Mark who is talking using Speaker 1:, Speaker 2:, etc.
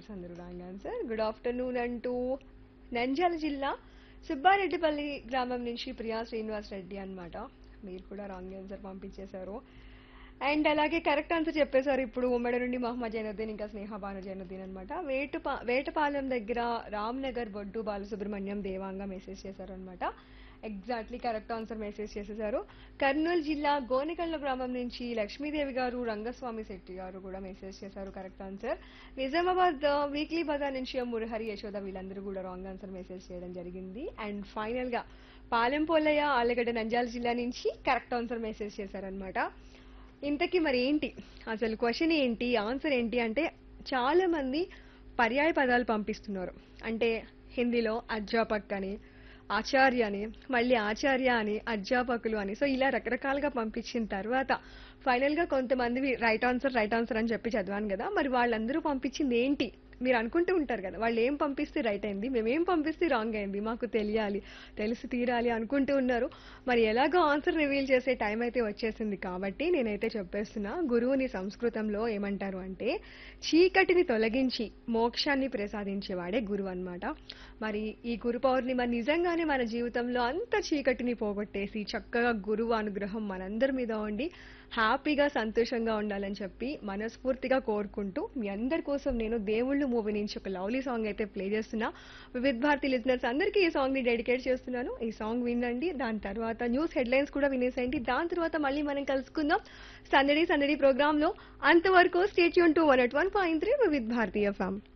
Speaker 1: members అందరూ wrong answer good afternoon అంటూ నంద్యాల జిల్లా సుబ్బారెడ్డిపల్లి గ్రామం నుంచి ప్రియా శ్రీనివాస్ రెడ్డి అన్నమాట మీరు కూడా రాంగ్ ఆన్సర్ పంపించేశారు అండ్ అలాగే కరెక్ట్ ఆన్సర్ చెప్పేశారు ఇప్పుడు ఉమ్మడి నుండి మహమ్మద్ జైనుద్దీన్ ఇంకా స్నేహ భాను జైనుద్దీన్ అనమాట వేటుపా వేటపాలెం దగ్గర రామ్ నగర్ బొడ్డు బాలసుబ్రహ్మణ్యం దేవాంగ మెసేజ్ చేశారు అనమాట ఎగ్జాక్ట్లీ కరెక్ట్ ఆన్సర్ మెసేజ్ చేసేసారు కర్నూలు జిల్లా గోనెకళ్ళ గ్రామం నుంచి లక్ష్మీదేవి గారు రంగస్వామి శెట్టి గారు కూడా మెసేజ్ చేశారు correct answer Nizamabad weekly bazaar నుంచి ఎం మురహరి యశోద వీళ్ళందరూ కూడా రాంగ్ ఆన్సర్ మెసేజ్ చేయడం జరిగింది అండ్ ఫైనల్ గా పాలెం పోలయ్య ఆలగడ్డ నంద్యాల జిల్లా నుంచి కరెక్ట్ ఆన్సర్ మెసేజ్ చేశారనమాట ఇంతకీ మరి ఏంటి అసలు క్వశ్చన్ ఏంటి ఆన్సర్ ఏంటి అంటే చాలా మంది పర్యాయ పదాలు పంపిస్తున్నారు అంటే హిందీలో అధ్యాపక్ అని ఆచార్య అని మళ్ళీ ఆచార్య అని అధ్యాపకులు అని సో ఇలా రకరకాలుగా పంపించిన తర్వాత ఫైనల్ గా కొంతమంది రైట్ ఆన్సర్ రైట్ ఆన్సర్ అని చెప్పి చదివాను కదా మరి వాళ్ళందరూ పంపించింది ఏంటి మీరు అనుకుంటూ ఉంటారు కదా వాళ్ళు ఏం పంపిస్తే రైట్ అయింది మేమేం పంపిస్తే రాంగ్ అయింది మాకు తెలియాలి తెలిసి తీరాలి అనుకుంటూ ఉన్నారు మరి ఎలాగో ఆన్సర్ రివీల్ చేసే టైం అయితే వచ్చేసింది కాబట్టి నేనైతే చెప్పేస్తున్నా గురువుని సంస్కృతంలో ఏమంటారు అంటే చీకటిని తొలగించి మోక్షాన్ని ప్రసాదించేవాడే గురువు అన్నమాట మరి ఈ గురు పౌర్ణిమ నిజంగానే మన జీవితంలో అంత చీకటిని పోగొట్టేసి చక్కగా గురువు అనుగ్రహం మనందరి మీద ఉండి హ్యాపీగా సంతోషంగా ఉండాలని చెప్పి మనస్ఫూర్తిగా కోరుకుంటూ మీ అందరి కోసం నేను దేవుళ్ళు మూవీ నుంచి ఒక లవ్లీ సాంగ్ అయితే ప్లే చేస్తున్నా వివిధ్ భారతి లిజనర్స్ అందరికీ ఈ సాంగ్ ని డెడికేట్ చేస్తున్నాను ఈ సాంగ్ వినండి దాని తర్వాత న్యూస్ హెడ్లైన్స్ కూడా వినేసేయండి దాని తర్వాత మళ్ళీ మనం కలుసుకుందాం సందడి సందడి ప్రోగ్రామ్ లో అంతవరకు stay tuned two one eight one point three Vividh Bharati ఫ్యామ్